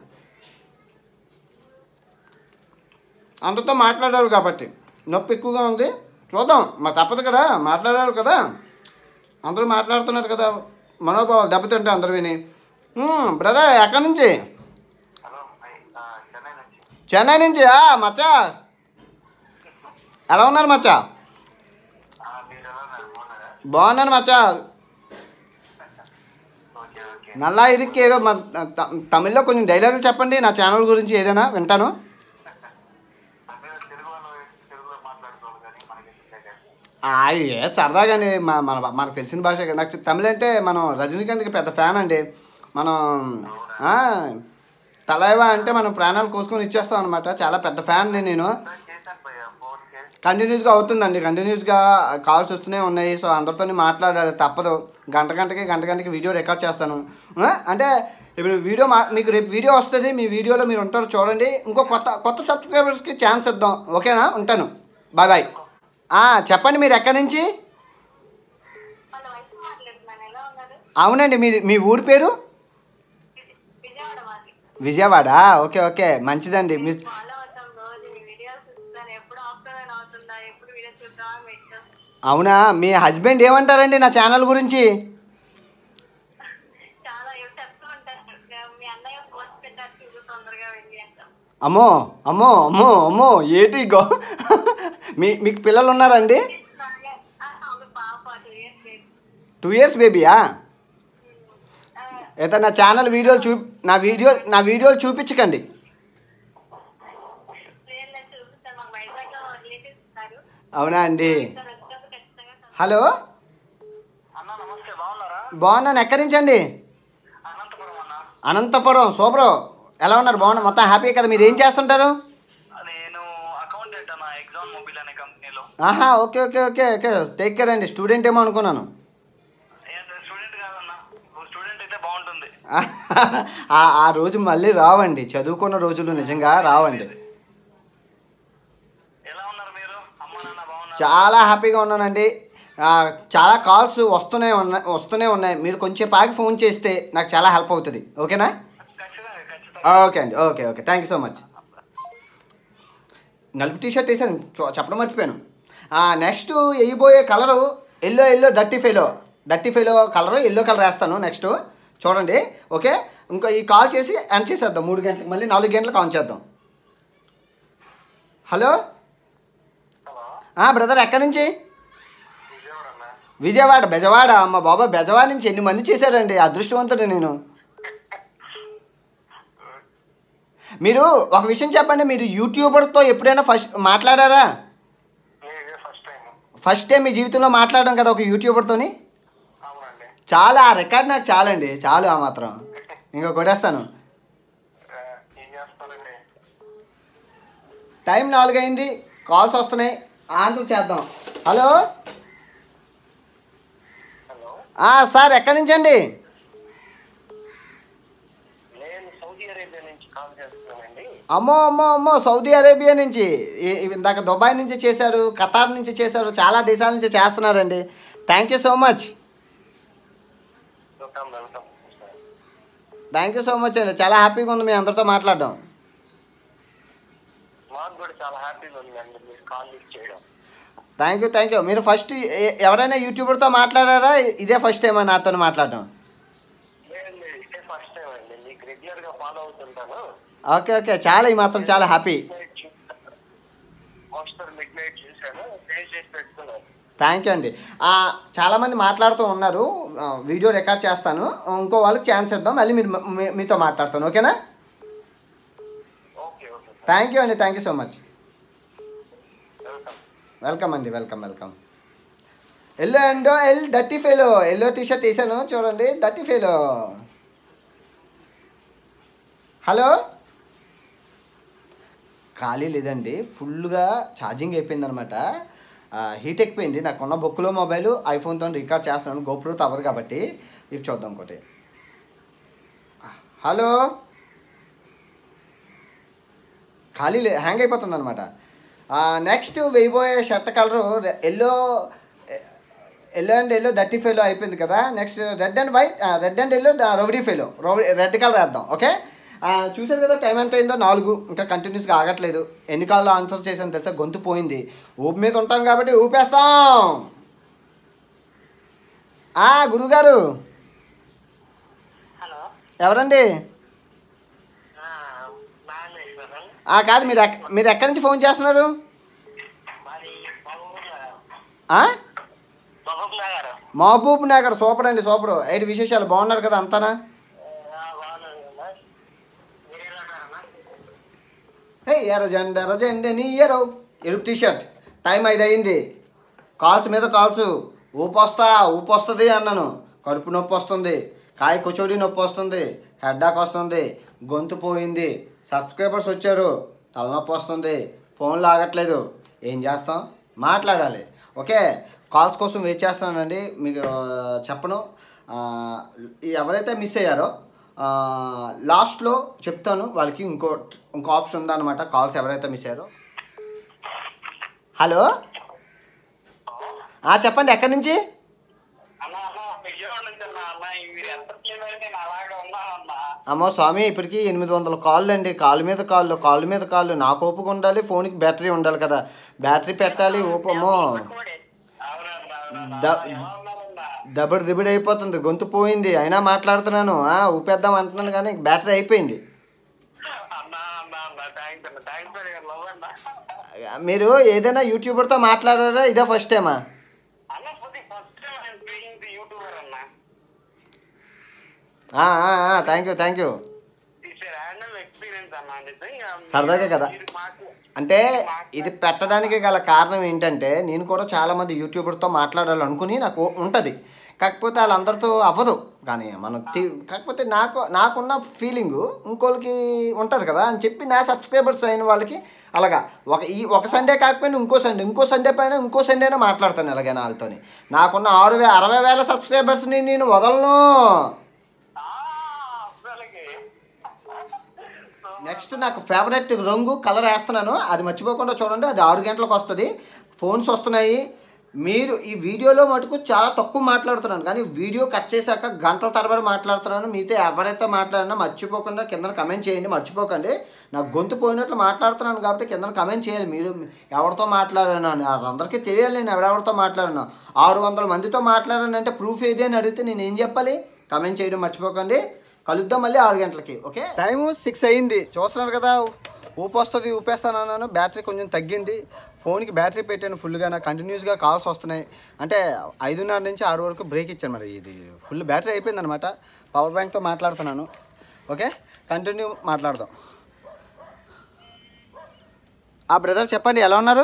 అందరితో మాట్లాడాలి కాబట్టి నొప్పి ఎక్కువగా ఉంది చూద్దాం మా తప్పదు కదా మాట్లాడాలి కదా అందరూ మాట్లాడుతున్నారు కదా మనోభావాలు దెబ్బతింటే అందరు విని బ్రదర్ ఎక్కడి నుంచి హలో ఆ, చెన్నై నుంచి చెన్నై నుంచి ఆ, మచ్చా ఎలా ఉన్నారు మచ్చా ఆ, మీరు ఎలా ఉన్నారు బాగున్నారా బాగున్నాను మచ్చా ఓకే ఓకే నల్లా ఇదిక్కి ఏదో మ- త- తమిళ్లో కొంచెం డైలాగులు చెప్పండి నా ఛానల్ గురించి ఏదైనా వింటాను అంటే తెలుగు వాళ్ళు తెలుగులో మాట్లాడుకోవాలి కానీ మనకి తెలియదు కదా. ఆ, ఏ సరదాగానే మా మన మనకు తెలిసిన భాష కదా. నాకు తమిళ అంటే మనం రజనీకాంత్కి పెద్ద ఫ్యాన్ అండి మనం ఆ, తలైవా అంటే మనం ప్రాణాలు కోసుకొని ఇచ్చేస్తాం అనమాట చాలా పెద్ద ఫ్యాన్ నేను సార్ చేశాను భయ్యా ఫోన్ చేసి కంటిన్యూస్గా అవుతుందండి కంటిన్యూస్గా కాల్స్ వస్తూనే ఉన్నాయి సో అందరితో మాట్లాడాలి తప్పదు గంట గంటకి గంట గంటకి వీడియో రికార్డ్ చేస్తాను ఆ, అంటే ఇప్పుడు వీడియో మా మీకు రేపు వీడియో వస్తుంది మీ వీడియోలో మీరు ఉంటారు చూడండి ఇంకో కొత్త కొత్త సబ్స్క్రైబర్స్కి ఛాన్స్ ఇద్దాం ఓకేనా ఉంటాను బాయ్ బాయ్ ఆ, చెప్పండి మీరు ఎక్కడి నుంచి వాళ్ళ వయసు మాట్లాడుతున్నాను ఎలా ఉన్నారు అవునండి మీ మీ ఊరి పేరు విజయవాడ మాది విజయవాడ ఓకే ఓకే మంచిదండి మీరు ఫాలో అవుతాం రోజు మీ వీడియోస్ చూస్తాను ఎప్పుడు ఆఫ్టర్నూన్ అవుతుందా ఎప్పుడు వీడియో చూద్దాం అని వెయిట్ చేస్తాను అవునా మీ హస్బెండ్ ఏమంటారండి నా ఛానల్ గురించి చాలా ఏం చెప్తూ ఉంటారు మీ అన్నయ్య పోస్ట్ పెట్టారు చూడు తొందరగా వెళ్ళి అంటాం అమ్మో అమ్మో అమ్మో అమ్మో ఏటి గో మీ మీకు పిల్లలు ఉన్నారండి అవును పాప టూ ఇయర్స్ లేదు టూ ఇయర్స్ బేబీయా అయితే నా ఛానల్ వీడియోలు చూ నా వీడియో నా వీడియోలు చూపించకండి లేదు చూపిస్తాను మాకు వైజాగ్లో రిలేటివ్స్ ఉన్నారు అవునా అండి సార్ వచ్చినప్పుడు ఖచ్చితంగా హలో అన్న నమస్తే బాగున్నారా బాగున్నాను ఎక్కడి నుంచి అండి అనంతపురం అన్న అనంతపురం సూపరు ఎలా ఉన్నారు బాగున్నారు మొత్తం హ్యాపీ కదా మీరు ఏం చేస్తుంటారు నేను అకౌంటెంట్ అన్న ఎగ్జామ్ మొబైల్ అనే కంపెనీలో ఆహా okay okay okay okay take care అండి స్టూడెంట్ ఏమో అనుకున్నాను స్టూడెంట్ కాదన్న స్టూడెంట్ అయితే బాగుంటుంది ఆ ఆ రోజు మళ్ళీ రావండి చదువుకున్న రోజులు నిజంగా రావండి ఎలా ఉన్నారు మీరు అమ్మ నాన్న బాగున్నారు చాలా హ్యాపీగా ఉన్నానండి ఆ, చాలా కాల్స్ వస్తూనే ఉన్నాయి వస్తూనే ఉన్నాయి మీరు కొంచెం ఆగి ఫోన్ చేస్తే నాకు చాలా హెల్ప్ అవుతుంది ఓకేనా ఖచ్చితంగా ఖచ్చితంగా ఓకే అండి okay okay thank you so much నలుపు టీ షర్ట్ వేసాను చూ- చెప్పడం మర్చిపోయాను నెక్స్ట్ వేయబోయే కలరు ఎల్లో ఎల్లో దట్టి ఫైలో దట్టి ఫైలో కలరు ఎల్లో కలర్ వేస్తాను నెక్స్ట్ చూడండి ఓకే ఇంకా ఈ కాల్ చేసి ఎండ్ చేసేద్దాం మూడు గంటలకు మళ్ళీ నాలుగు గంటలకు ఆన్ చేద్దాం హలో హలో బ్రదర్ ఎక్కడి నుంచి విజయవాడ అన్న విజయవాడ బెజవాడ అమ్మ బాబా బెజవాడ నుంచి ఎన్ని మంది చేశారండి అదృష్టవంతుడు నేను మీరు ఒక విషయం చెప్పండి మీరు యూట్యూబర్తో ఎప్పుడైనా ఫస్ట్ మాట్లాడారా ఇదే ఫస్ట్ టైం ఫస్ట్ టైం మీ జీవితంలో మాట్లాడడం కదా ఒక యూట్యూబర్తోని అవునండి చాలా ఆ రికార్డ్ నాకు చాలండి చాలు ఆ మాత్రం ఇంకా కొట్టేస్తాను ఆ, ఏం చేస్తారండి టైం నాలుగైంది కాల్స్ వస్తున్నాయి ఆన్సర్ చేద్దాం హలో హలో ఆ, సార్ ఎక్కడి నుంచి అండి నేను సౌదీ అరేబియా నుంచి కాల్ చేస్తున్నానండి అమ్మో అమ్మో అమ్మో సౌదీ అరేబియా నుంచి ఈ- ఈ- ఇందాక దుబాయ్ నుంచి చేశారు ఖతార్ నుంచి చేశారు చాలా దేశాల నుంచి చేస్తున్నారండి thank you so much welcome welcome thank you so much అండి చాలా హ్యాపీగా ఉంది మీ అందరితో మాట్లాడడం మాకు కూడా చాలా హ్యాపీగా ఉందండి మీరు కాల్ లిఫ్ట్ చేయడం థ్యాంక్ యూ థ్యాంక్ యూ మీరు ఫస్ట్ ఎ- ఎవరైనా యూట్యూబర్తో మాట్లాడారా ఇదే ఫస్ట్ టైం నాతో మాట్లాడడం లేదు లేదు ఇదే ఫస్ట్ టైం అండి మీకు రెగ్యులర్ గా ఫాలో అవుతుంటాను ఓకే ఓకే చాలా ఈ మాత్రం చాలా హ్యాపీ మాస్టర్ మిడ్ నైట్ చూశాను సేవ్ చేసి పెట్టుకున్నాను థ్యాంక్ యూ అండి ఆ, చాలామంది మాట్లాడుతూ ఉన్నారు ఆ, వీడియో రికార్డ్ చేస్తాను ఇంకో వాళ్ళకి ఛాన్స్ ఇద్దాం మళ్ళీ మీరు మీ- మీతో మాట్లాడతాను ఓకేనా ఓకే ఓకే థ్యాంక్ యూ అండి thank you so much welcome welcome అండి వెల్కమ్ వెల్కమ్ ఎల్లో అండో ఎల్ దట్టి ఫేలో ఎల్లో టీ షర్ట్ వేసాను చూడండి దట్టి ఫేలో హలో ఖాళీ లేదండి ఫుల్గా ఛార్జింగ్ అయిపోయింది అనమాట హీట్ ఎక్కిపోయింది నాకున్న బొక్కులో మొబైల్ ఐఫోన్తో రికార్డ్ చేస్తున్నాను గోప్రోతో అవ్వదు కాబట్టి ఇవి చూద్దాం ఒకటి హలో ఖాళీ లే హ్యాంగ్ అయిపోతుంది అనమాట నెక్స్ట్ వేయబోయే shirt colour yellow yellow and yellow దట్టి ఫెలో అయిపోయింది కదా next red and white red and yellow rowdy fellow rowdy red colour వేద్దాం ఓకే ఆ, చూశారు కదా టైం ఎంత అయిందో నాలుగు ఇంకా కంటిన్యూస్గా ఆగట్లేదు ఎన్ని కాల్లో ఆన్సర్ చేసాను తెలుసా గొంతు పోయింది ఊపి మీద ఉంటాం కాబట్టి ఊపేస్తాం ఆ, గురుగారు హలో ఎవరండి నాగేశ్వరం ఆ, కాదు మీరు ఎక్ మీరు ఎక్కడి నుంచి ఫోన్ చేస్తున్నారు మాది మహబూబ్ నగర్ ఆ? Mahabubnagar Mahabubnagar super అండి సూపర్ ఏంటి విశేషాలు బాగున్నారు కదా అంతానా బాగున్నాను మీరు ఎలా ఉన్నారన్నా హే ఎర్రజెండ ఎర్రజెండ నీ ఎరో ఎరుపు టీ షర్ట్ టైం ఐదు అయింది కాల్స్ మీద కాల్స్ ఊపొస్తా ఊపొస్తుంది అన్నాను కడుపు నొప్పి వస్తుంది కాయ కుచోడి నొప్పి వస్తుంది హెడ్డాక్ వస్తుంది గొంతు పోయింది సబ్స్క్రైబర్స్ వచ్చారు తలనొప్పి వస్తుంది ఫోన్ లాగట్లేదు ఏం చేస్తాం మాట్లాడాలి ఓకే కాల్స్ కోసం వెయిట్ చేస్తానండి మీకు ఆ, చెప్పను ఆ, ఈ ఎవరైతే మిస్ అయ్యారో ఆ, లాస్ట్లో చెప్తాను వాళ్ళకి ఇంకో ఇంకో ఆప్షన్ ఉందన్నమాట కాల్స్ ఎవరైతే మిస్ అయ్యారో హలో ఆ, చెప్పండి ఎక్కడి నుంచి అన్న అన్న విజయవాడ నుంచి అన్న అన్న మీరు ఎంత చేయమని నేను అలాగే ఉన్నాను అన్న అమ్మో స్వామి ఇప్పటికి ఎనిమిది వందల కాళ్ళు అండి కాలు మీద కాళ్ళు కాళ్ళు మీద కాళ్ళు నాకు ఓపిక ఉండాలి ఫోన్కి బ్యాటరీ ఉండాలి కదా బ్యాటరీ పెట్టాలి ఊపమ్మో అవునన్నా అవునన్నా ద- ఎలా ఉన్నారన్నా దబడి దిబడి అయిపోతుంది గొంతు పోయింది అయినా మాట్లాడుతున్నాను ఆ, ఊపేద్దాం అంటున్నాను కానీ బ్యాటరీ అయిపోయింది అన్న అన్న అన్న థ్యాంక్స్ అన్న థ్యాంక్స్ ఫర్ యువర్ లవ్ అన్న మీరు ఏదైనా యూట్యూబర్తో మాట్లాడారా ఇదే ఫస్ట్ టైమా అన్న for first time I'm being the YouTuber అన్న thank you thank you it's random experience అన్న నిజంగా సరదాగా కదా. మీరు మాకు అంటే ఇది పెట్టడానికి గల కారణం ఏంటంటే నేను కూడా చాలామంది యూట్యూబర్తో మాట్లాడాలనుకుని నాకు ఉంటుంది కాకపోతే వాళ్ళందరితో అవ్వదు కానీ మనకు తి- కాకపోతే నాకు నాకున్న ఫీలింగు ఇంకోళ్ళకి ఉంటుంది కదా అని చెప్పి నా సబ్స్క్రైబర్స్ అయిన వాళ్ళకి అలాగా ఒక ఈ ఒక సండే కాకపోయినా ఇంకో సండే ఇంకో సండే పైన ఇంకో సండేనే మాట్లాడతాను ఎలాగైనా వాళ్ళతోని నాకున్న ఆరు వే అరవై వేల సబ్స్క్రైబర్స్ని నేను వదలను ఆ, అసలుకి నెక్స్ట్ నాకు ఫేవరెట్ రంగు కలర్ వేస్తున్నాను అది మర్చిపోకుండా చూడండి అది ఆరు గంటలకు వస్తుంది ఫోన్స్ వస్తున్నాయి మీరు ఈ వీడియోలో మటుకు చాలా తక్కువ మాట్లాడుతున్నాను కానీ వీడియో కట్ చేశాక గంటల తరబడి మాట్లాడుతున్నాను మీతో ఎవరైతే మాట్లాడినా మర్చిపోకుండా కింద కమెంట్ చేయండి మర్చిపోకండి నాకు గొంతు పోయినట్లు మాట్లాడుతున్నాను కాబట్టి కింద కమెంట్ చేయాలి మీరు ఎవరితో మాట్లాడాను అని అది అందరికీ తెలియాలి నేను ఎవరెవరితో మాట్లాడాను ఆరు వందల మందితో మాట్లాడాను అంటే ప్రూఫ్ ఏది అని అడిగితే నేను ఏం చెప్పాలి కమెంట్ చేయడం మర్చిపోకండి కలుద్దాం మళ్ళీ ఆరు గంటలకి ఓకే టైము సిక్స్ అయింది చూస్తున్నారు కదా ఊపొస్తుంది ఊపేస్తాను అన్నాను బ్యాటరీ కొంచెం తగ్గింది ఫోన్కి బ్యాటరీ పెట్టాను ఫుల్గా నాకు కంటిన్యూస్గా కాల్స్ వస్తున్నాయి అంటే ఐదున్నర నుంచి ఆరు వరకు బ్రేక్ ఇచ్చాను మరి ఇది ఫుల్ బ్యాటరీ అయిపోయింది అనమాట పవర్ బ్యాంక్తో మాట్లాడుతున్నాను ఓకే కంటిన్యూ మాట్లాడదాం ఆ బ్రదర్ చెప్పండి ఎలా ఉన్నారు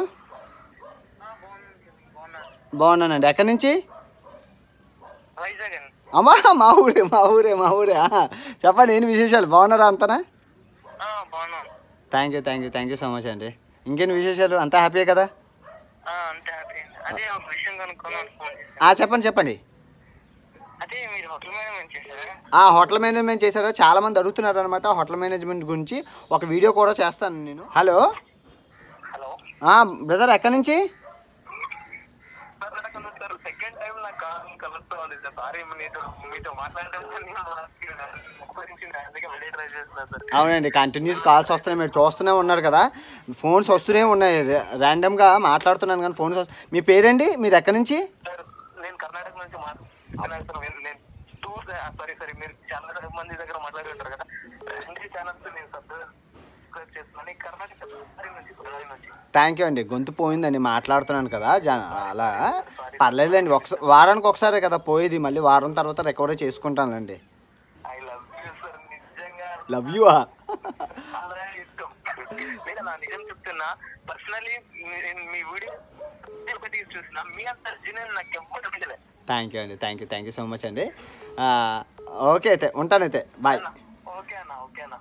బాగున్నానండి ఎక్కడి నుంచి వైజాగ్ అండి అమ్మా మా ఊరే మా ఊరే మా ఊరే ఆ, చెప్పండి ఏంటి విశేషాలు బాగున్నారా అంతనా ఆ, బాగున్నాను thank you thank you thank you so much అండి ఇంకేంటి విశేషాలు అంతా హ్యాపీయే కదా ఆ, అంతే హ్యాపీ అదే ఒక విషయం కనుక్కోమని ఫోన్ చేశాను ఆ చెప్పండి చెప్పండి అదే మీరు హోటల్ మేనేజ్మెంట్ చేశారా ఆ హోటల్ మేనేజ్మెంట్ చేశారా చాలా మంది అడుగుతున్నారు అనమాట హోటల్ మేనేజ్మెంట్ గురించి ఒక వీడియో కూడా చేస్తాను నేను హలో హలో బ్రదర్ ఎక్కడి నుంచి సార్ నాకు సార్ సెకండ్ టైం నాకు కాల్ కలుస్తుంది సార్ సారీ మీతో మీతో మాట్లాడడం గురించి అందుకే మళ్ళీ ట్రై చేస్తున్నా సార్ అవునండి కంటిన్యూస్ కాల్స్ వస్తున్నాయి మీరు చూస్తూనే ఉన్నారు కదా ఫోన్స్ వస్తూనే ఉన్నాయి ర్యాండమ్గా మాట్లాడుతున్నాను కానీ ఫోన్స్ వస్తు మీ పేరేంటి మీరు ఎక్కడి నుంచి సార్ నేను కర్ణాటక నుంచి మాట్లాడుతున్నాను సార్ నేను- నేను టూర్ సారీ సారీ మీరు చాలా మంది దగ్గర మాట్లాడి ఉంటారు కదా అన్ని ఛానల్స్ నేను సబ్స్క్రైబ్ చేస్తున్నాను ఈ కర్ణాటక సారీ నుంచి సారీ నుంచి థ్యాంక్ యూ అండి గొంతు పోయిందండి మాట్లాడుతున్నాను కదా జా అలా పర్లేదులేండి ఒకసారి వారానికి ఒకసారే కదా పోయేది మళ్ళీ వారం తర్వాత రికవరీ చేసుకుంటానులేండి ఐ లవ్ యూ సార్ నిజంగా లవ్ యూ చాలా ఇష్టం నేను నా నిజం చెప్తున్నా పర్సనలీ మీ వీడియో ఒకటి చూసిన మీ అంత జినల్ నాకు ఎప్పుడు అనిపించలేదు థ్యాంక్ యూ అండి thank you thank you so much అండి ఆ, ఓకే అయితే ఉంటానైతే బాయ్ ఓకే అన్న ఓకే అన్న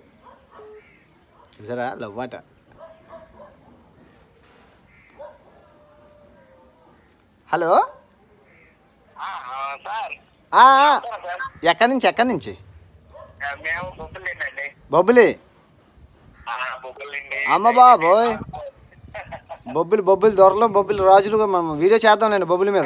చూసారా లవ్ అట హలో ఆ, ఆ, సార్ ఆ, ఆ, సార్ ఎక్కడి నుంచి ఎక్కడి నుంచి ఆ, మేము బొబ్బులేండి బొబ్బులి బొబ్బులండి అమ్మ బాబోయ్ బొబ్బులు బొబ్బులు దొరలు బొబ్బులు రాజులు మనం వీడియో చేద్దాం నేను బొబ్బుల మీద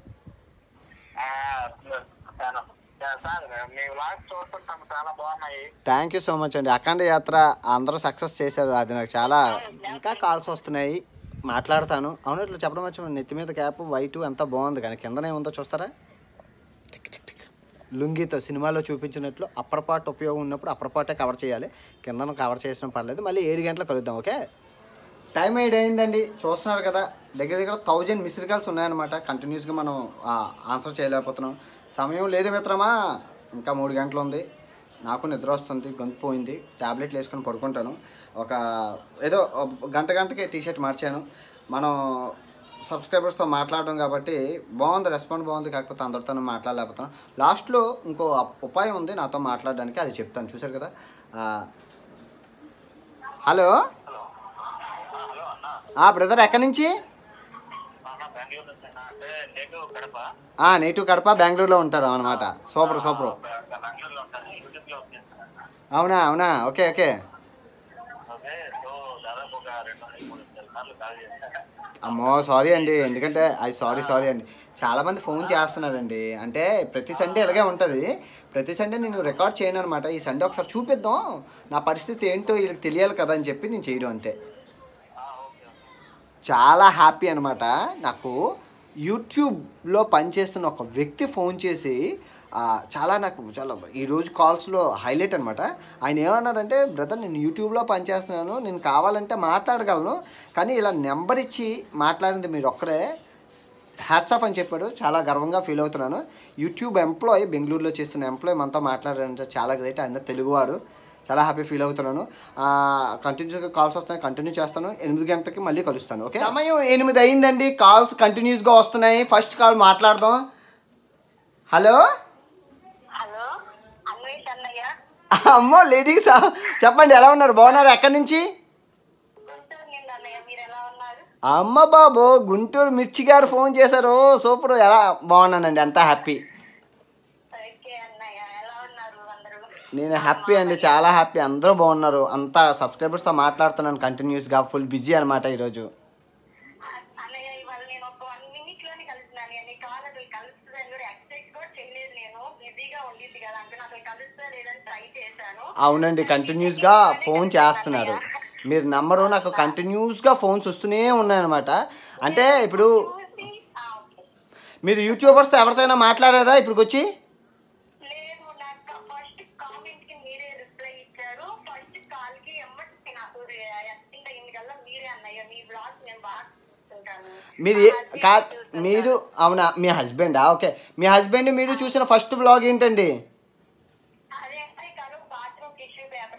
సార్ మీ వ్లాగ్స్ చూస్తుంటాం చాలా బాగున్నాయి థ్యాంక్ యూ సో మచ్ అండి అఖండ యాత్ర అందరూ సక్సెస్ చేశారు అది నాకు చాలా ఇంకా కాల్స్ వస్తున్నాయి మాట్లాడతాను అవును ఇట్లా చెప్పడం వచ్చి నెత్తి మీద క్యాప్ వైట్ ఎంత బాగుంది కానీ కిందనే ఉందో చూస్తారా టిక్ టిక్ టిక్. లుంగీతో సినిమాలో చూపించినట్లు అప్పర్ పార్ట్ ఉపయోగం ఉన్నప్పుడు అప్పర్ పార్టే కవర్ చేయాలి కిందను కవర్ చేసిన పర్లేదు మళ్ళీ ఏడు గంటలకు కలుద్దాం ఓకే టైం ఎయిట్ అయిందండి చూస్తున్నారు కదా దగ్గర దగ్గర థౌజండ్ మిస్డ్ కాల్స్ ఉన్నాయన్నమాట కంటిన్యూస్గా మనం ఆన్సర్ చేయలేకపోతున్నాం సమయం లేదు మిత్రమా ఇంకా మూడు గంటలు ఉంది నాకు నిద్ర వస్తుంది గొంతు పోయింది ట్యాబ్లెట్లు వేసుకొని పడుకుంటాను ఒక ఏదో ఒక గంట గంటకి టీ షర్ట్ మార్చాను మనం సబ్స్క్రైబర్స్తో మాట్లాడడం కాబట్టి బాగుంది రెస్పాండ్ బాగుంది కాకపోతే అందరితో మాట్లాడలేకపోతాను లాస్ట్లో ఇంకో అప్- ఉపాయం ఉంది నాతో మాట్లాడడానికి అది చెప్తాను చూశారు కదా ఆ, హలో ఆ బ్రదర్ ఎక్కడి నుంచి బెంగళూరు నుంచి అన్న. అంటే నేను కడప ఆ నేటివ్ కడప బెంగళూరులో ఉంటారు అనమాట సూపర్ సూపర్ బెంగళూరులో ఉంటాను యూట్యూబ్ లో చేస్తాను అవునా అవునా ఓకే ఓకే ఓకే సో దాదాపు ఒక రెండు వందల మూడు వందల సార్లు కాల్ చేస్తాను అమ్మో సారీ అండి ఎందుకంటే అది సారీ సారీ అండి చాలామంది ఫోన్ చేస్తున్నారండి అంటే ప్రతి సండే ఇలాగే ఉంటుంది ప్రతి సండే నేను రికార్డ్ చేయను అనమాట ఈ సండే ఒకసారి చూపిద్దాం నా పరిస్థితి ఏంటో వీళ్ళకి తెలియాలి కదా అని చెప్పి నేను చేయడం అంతే చాలా హ్యాపీ అనమాట నాకు యూట్యూబ్లో పనిచేస్తున్న ఒక వ్యక్తి ఫోన్ చేసి ఆ, చాలా నాకు చాలా ఈరోజు కాల్స్లో హైలైట్ అనమాట ఆయన ఏమన్నారంటే బ్రదర్ నేను యూట్యూబ్లో పనిచేస్తున్నాను నేను కావాలంటే మాట్లాడగలను కానీ ఇలా నెంబర్ ఇచ్చి మాట్లాడింది మీరు ఒక్కరే హ్యాట్స్ ఆఫ్ అని చెప్పాడు చాలా గర్వంగా ఫీల్ అవుతున్నాను యూట్యూబ్ ఎంప్లాయ్ బెంగళూరులో చేస్తున్న ఎంప్లాయ్ మనతో మాట్లాడారంటే చాలా గ్రేట్ ఆయన తెలుగువారు చాలా హ్యాపీ ఫీల్ అవుతున్నాను కంటిన్యూస్గా కాల్స్ వస్తున్నాయి కంటిన్యూ చేస్తాను ఎనిమిది గంటలకి మళ్ళీ కలుస్తాను ఓకే సమయం ఎనిమిది అయిందండి కాల్స్ కంటిన్యూస్గా వస్తున్నాయి ఫస్ట్ కాల్ మాట్లాడదాం హలో హలో అన్వేష్ అన్నయ్య అమ్మో లేడీస్ చెప్పండి ఎలా ఉన్నారు బాగున్నారు ఎక్కడి నుంచి గుంటూరు నిండు అన్నయ్య మీరు ఎలా ఉన్నారు అమ్మ బాబు గుంటూరు మిర్చి గారు ఫోన్ చేశారు సూపర్ ఎలా బాగున్నానండి అంతా హ్యాపీ ఓకే అన్నయ్య ఎలా ఉన్నారు అందరూ నేను హ్యాపీ అండి చాలా హ్యాపీ అందరూ బాగున్నారు అంతా సబ్స్క్రైబర్స్తో మాట్లాడుతున్నాను కంటిన్యూస్గా ఫుల్ బిజీ అనమాట ఈరోజు అన్నయ్య ఇవాళ నేను ఒక వన్ మినిట్ లోనే కలిసినాను నీ కాల్ అసలు కలుస్తుందని కూడా ఎక్స్పెక్ట్ కూడా చేయలేదు నేను బిజీగా ఉండింది కదా అంటే నాకు కలుస్తా లేదని ట్రై చేశాను అవునండి కంటిన్యూస్గా ఫోన్ చేస్తున్నారు మీరు నంబరు నాకు కంటిన్యూస్గా ఫోన్స్ వస్తూనే ఉన్నాయన్నమాట అంటే ఇప్పుడు చూసి ఆ, ఓకే. మీరు యూట్యూబర్స్తో ఎవరితోనైనా మాట్లాడారా ఇప్పుడు వచ్చి లేదు నాకు ఫస్ట్ కామెంట్ కి మీరే రిప్లై ఇచ్చారు ఫస్ట్ కాల్ కి ఎమ్మటి నాకు అటెండ్ అయింది కల్లా మీరే అన్నయ్య మీ బ్లాగ్ నేను బాగా చూస్తుంటాను మీరు ఏ- కా మీరు అవునా మీ హస్బెండా ఓకే మీ హస్బెండ్ మీరు చూసిన ఫస్ట్ వ్లాగ్ ఏంటండి అదే కాదు bathroom tissue paper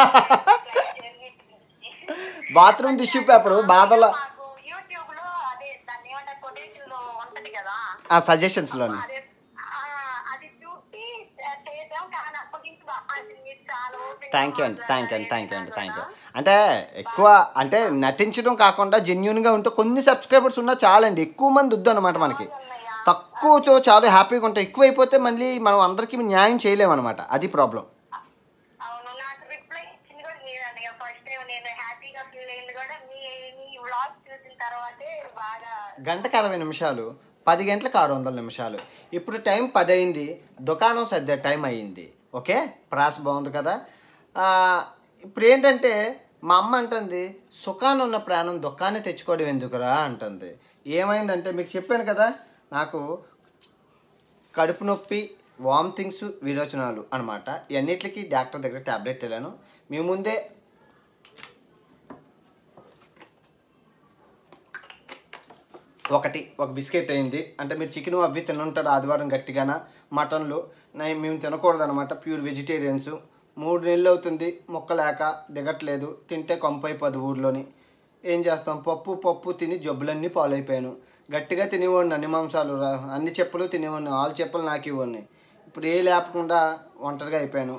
bathroom tissue paper బాధలో మాకు యూట్యూబ్ లో అదే దాన్ని ఏమంటారు కొటేషన్ లో ఉంటది కదా ఆ సజెషన్స్లోని అదే ఆ, అది చూసి చేసాం కానీ అప్పటి నుంచి బాగా మీరు చాలా ఓపెన్ థ్యాంక్ యూ అండి థ్యాంక్ యూ అండి థ్యాంక్ యూ అండి థ్యాంక్ యూ అంటే ఎక్కువ అంటే నటించడం కాకుండా జెన్యున్గా ఉంటే కొన్ని సబ్స్క్రైబర్స్ ఉన్నా చాలండి ఎక్కువ మంది వద్దు అనమాట మనకి తక్కువతో చాలా హ్యాపీగా ఉంటాయి ఎక్కువ అయిపోతే మళ్ళీ మనం అందరికీ న్యాయం చేయలేమన్నమాట అది ప్రాబ్లం అవును నాకు రిప్లై ఇచ్చింది కూడా మీరే అన్నయ్య ఫస్ట్ టైం నేను హ్యాపీగా ఫీల్ అయింది కూడా మీ మీ వ్లాగ్ చూసిన తర్వాతే బాగా గంటకు అరవై నిమిషాలు పది గంటలకు ఆరు వందల నిమిషాలు ఇప్పుడు టైం పది అయింది దుకాణం సర్దే టైం అయ్యింది ఓకే ప్రాస్ బాగుంది కదా ఆ, ఇప్పుడు ఏంటంటే మా అమ్మ అంటుంది సుఖాన్ని ఉన్న ప్రాణం దుఃఖాన్ని తెచ్చుకోవడం ఎందుకురా అంటుంది ఏమైందంటే మీకు చెప్పాను కదా నాకు కడుపు నొప్పి వామిటింగ్స్ విరోచనాలు అనమాట ఇవన్నిటికి డాక్టర్ దగ్గర ట్యాబ్లెట్ వెళ్ళాను మీ ముందే ఒకటి ఒక బిస్కెట్ అయింది అంటే మీరు చికెన్ అవి తినుంటారు ఆదివారం గట్టిగాన మటన్లు నై- మేము తినకూడదు అనమాట ప్యూర్ వెజిటేరియన్స్ మూడు నెలలు అవుతుంది మొక్క లేక దిగట్లేదు తింటే కంపు అయిపోదు ఊర్లోని ఏం చేస్తాం పప్పు పప్పు తిని జబ్బులన్నీ పాలైపోయాను గట్టిగా తినేవాడిని అన్ని మాంసాలు రా- అన్ని చెప్పులు తినేవాడిని ఆలు చెప్పులు నాకు ఇవ్వండి ఇప్పుడు ఏ లేపకుండా ఒంటరిగా అయిపోయాను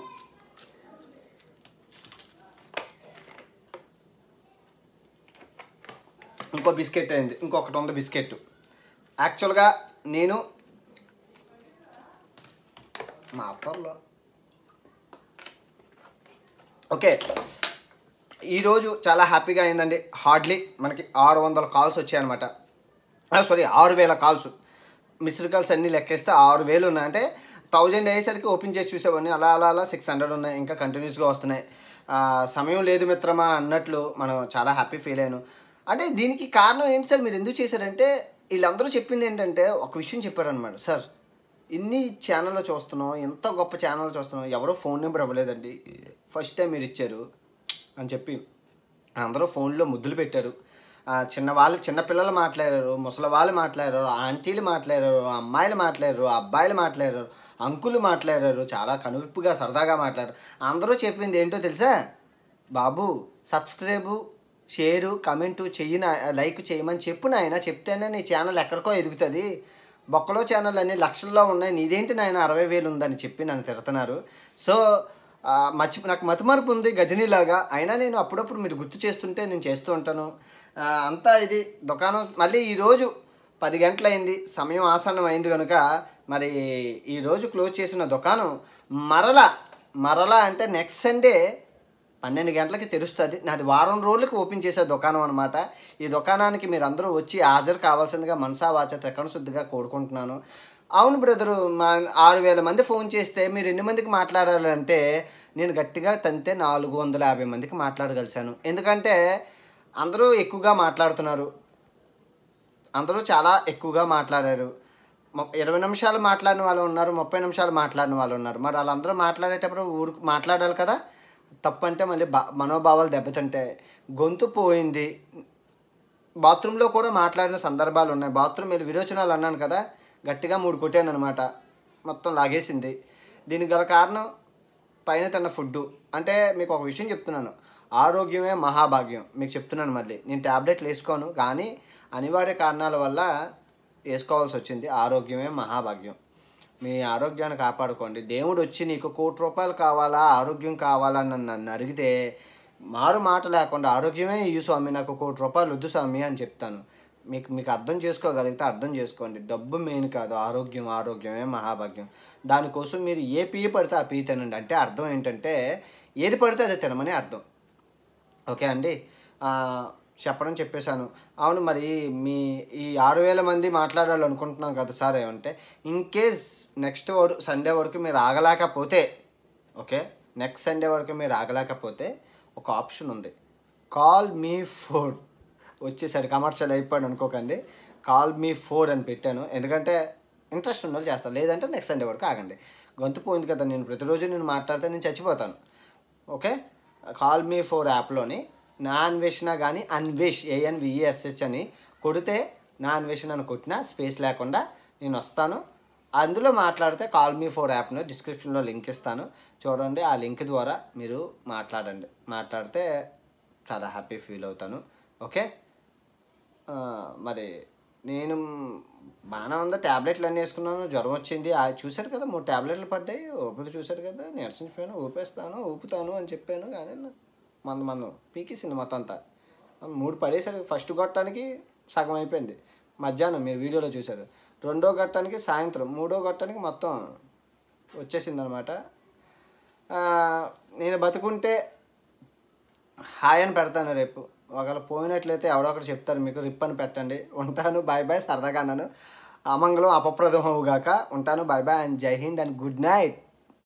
ఇంకో బిస్కెట్ అయింది ఇంకొకటి ఉంది బిస్కెట్ యాక్చువల్గా నేను మా అత్తర్లో ఓకే ఈరోజు చాలా హ్యాపీగా అయిందండి హార్డ్లీ మనకి ఆరు వందల కాల్స్ వచ్చాయన్నమాట సారీ ఆరు వేల కాల్స్ మిస్డ్ కాల్స్ అన్నీ లెక్కేస్తే ఆరు వేలు ఉన్నాయి అంటే థౌజండ్ అయ్యేసరికి ఓపెన్ చేసి చూసేవాడిని అలా అలా అలా సిక్స్ హండ్రెడ్ ఉన్నాయి ఇంకా కంటిన్యూస్గా వస్తున్నాయి ఆ, సమయం లేదు మిత్రమా అన్నట్లు మనం చాలా హ్యాపీ ఫీల్ అయ్యాను అంటే దీనికి కారణం ఏంటి సార్ మీరు ఎందుకు చేశారంటే వీళ్ళందరూ చెప్పింది ఏంటంటే ఒక విషయం చెప్పారనమాట సార్ ఇన్ని ఛానల్లో చూస్తున్నాం ఎంత గొప్ప ఛానల్ చూస్తున్నాం ఎవరో ఫోన్ నెంబర్ ఇవ్వలేదండి ఫస్ట్ టైం మీరు ఇచ్చారు అని చెప్పి అందరూ ఫోన్లో ముద్దులు పెట్టారు ఆ, చిన్న వాళ్ళు చిన్న పిల్లలు మాట్లాడారు ముసలి వాళ్ళు మాట్లాడారు ఆంటీలు మాట్లాడారు అమ్మాయిలు మాట్లాడారు అబ్బాయిలు మాట్లాడారు అంకులు మాట్లాడారు చాలా కనువిప్పుగా సరదాగా మాట్లాడారు అందరూ చెప్పింది ఏంటో తెలుసా బాబు సబ్స్క్రైబు షేరు కమెంటు చెయ్యి నా లైక్ చేయమని చెప్పు నాయన చెప్తేనే నీ ఛానల్ ఎక్కడికో ఎదుగుతుంది బొక్కలో ఛానల్ అన్ని లక్షల్లో ఉన్నాయి నీదేంటి నాయన అరవై వేలు ఉందని చెప్పి నన్ను తిడుతున్నారు సో ఆ, మర్చి నాకు మతిమరుపు ఉంది గజనీలాగా అయినా నేను అప్పుడప్పుడు మీరు గుర్తు చేస్తుంటే నేను చేస్తూ ఉంటాను ఆ, అంతా ఇది దుకాణం మళ్ళీ ఈరోజు పది గంటలైంది సమయం ఆసన్నం అయింది కనుక మరి ఈరోజు క్లోజ్ చేసిన దుకాణం మరల మరల అంటే నెక్స్ట్ సండే పన్నెండు గంటలకి తెరుస్తుంది నాది వారం రోజులకి ఓపెన్ చేసే దుకాణం అనమాట ఈ దుకాణానికి మీరు అందరూ వచ్చి హాజరు కావాల్సిందిగా మనసా వాచ త్రికరణ శుద్ధిగా కోరుకుంటున్నాను అవును బ్రదరు మా ఆరు వేల మంది ఫోన్ చేస్తే మీరు ఎన్ని మందికి మాట్లాడాలంటే నేను గట్టిగా తంతే నాలుగు వందల యాభై మందికి మాట్లాడగలిశాను ఎందుకంటే అందరూ ఎక్కువగా మాట్లాడుతున్నారు అందరూ చాలా ఎక్కువగా మాట్లాడారు ము- ఇరవై నిమిషాలు మాట్లాడిన వాళ్ళు ఉన్నారు ముప్పై నిమిషాలు మాట్లాడిన వాళ్ళు ఉన్నారు మరి వాళ్ళందరూ మాట్లాడేటప్పుడు ఊరు మాట్లాడాలి కదా తప్పంటే మళ్ళీ బా మనోభావాలు దెబ్బతింటాయి గొంతు పోయింది బాత్రూంలో కూడా మాట్లాడిన సందర్భాలు ఉన్నాయి బాత్రూమ్ మీరు విరోచనాలు అన్నాను కదా గట్టిగా మూడు కొట్టాను అనమాట మొత్తం లాగేసింది దీనికి గల కారణం పైన తిన్న ఫుడ్డు అంటే మీకు ఒక విషయం చెప్తున్నాను ఆరోగ్యమే మహాభాగ్యం మీకు చెప్తున్నాను మళ్ళీ నేను ట్యాబ్లెట్లు వేసుకోను కానీ అనివార్య కారణాల వల్ల వేసుకోవాల్సి వచ్చింది ఆరోగ్యమే మహాభాగ్యం మీ ఆరోగ్యాన్ని కాపాడుకోండి దేవుడు వచ్చి నీకు కోటి రూపాయలు కావాలా ఆరోగ్యం కావాలా అని నన్ను అడిగితే మారు మాట లేకుండా ఆరోగ్యమే ఇయ్యు స్వామి నాకు కోటి రూపాయలు వద్దు స్వామి అని చెప్తాను మీకు మీకు అర్థం చేసుకోగలిగితే అర్థం చేసుకోండి డబ్బు మెయిన్ కాదు ఆరోగ్యం ఆరోగ్యమే మహాభాగ్యం దానికోసం మీరు ఏ పీ పడితే ఆ పీ తినండి అంటే అర్థం ఏంటంటే ఏది పడితే అది తినమని అర్థం ఓకే అండి ఆ, చెప్పడం చెప్పేశాను అవును మరి మీ ఈ ఆరు వేల మంది మాట్లాడాలనుకుంటున్నాం కదా సార్ ఏమంటే ఇన్ కేస్ నెక్స్ట్ వరకు సండే వరకు మీరు ఆగలేకపోతే ఓకే నెక్స్ట్ సండే వరకు మీరు ఆగలేకపోతే ఒక ఆప్షన్ ఉంది కాల్ మీ ఫోర్ వచ్చేసరి కమర్షియల్ అయిపోయాడు అనుకోకండి కాల్ మీ ఫోర్ అని పెట్టాను ఎందుకంటే ఇంట్రెస్ట్ ఉన్న వాళ్ళు చేస్తాను లేదంటే నెక్స్ట్ సండే వరకు ఆగండి గొంతు పోయింది కదా నేను ప్రతిరోజు నేను మాట్లాడితే నేను చచ్చిపోతాను ఓకే కాల్ మీ ఫోర్ యాప్లోని నా అన్వేషణ కానీ అన్వేష్ ఏఎన్విఈఎస్హెచ్ అని కొడితే నా అన్వేషణ అని కొట్టినా స్పేస్ లేకుండా నేను వస్తాను అందులో మాట్లాడితే కాల్ మీ ఫోర్ యాప్ను డిస్క్రిప్షన్లో లింక్ ఇస్తాను చూడండి ఆ లింక్ ద్వారా మీరు మాట్లాడండి మాట్లాడితే చాలా హ్యాపీ ఫీల్ అవుతాను ఓకే ఆ, మరి నేను బాగానే ఉంది ట్యాబ్లెట్లు అన్నీ వేసుకున్నాను జ్వరం వచ్చింది ఆ చూశారు కదా మూడు ట్యాబ్లెట్లు పడ్డాయి ఓపిక చూశారు కదా నీరసించిపోయాను ఊపేస్తాను ఊపుతాను అని చెప్పాను కానీ మంద మందం పీకేసింది మొత్తం అంతా మూడు పడేసరికి ఫస్ట్ గొట్టానికి సగం అయిపోయింది మధ్యాహ్నం మీరు వీడియోలో చూశారు రెండో గట్టానికి సాయంత్రం మూడో గట్టానికి మొత్తం వచ్చేసింది అనమాట నేను బతుకుంటే హాయ్ అని పెడతాను రేపు ఒకవేళ పోయినట్లయితే ఎవడో ఒకటి చెప్తారు మీకు రిప్ అని పెట్టండి ఉంటాను బాయ్ బాయ్ సరదాగా అన్నాను అమంగళం అపప్రదం అవుగాక ఉంటాను బాయ్ బాయ్ అండ్ జై హింద్ అండ్ గుడ్ నైట్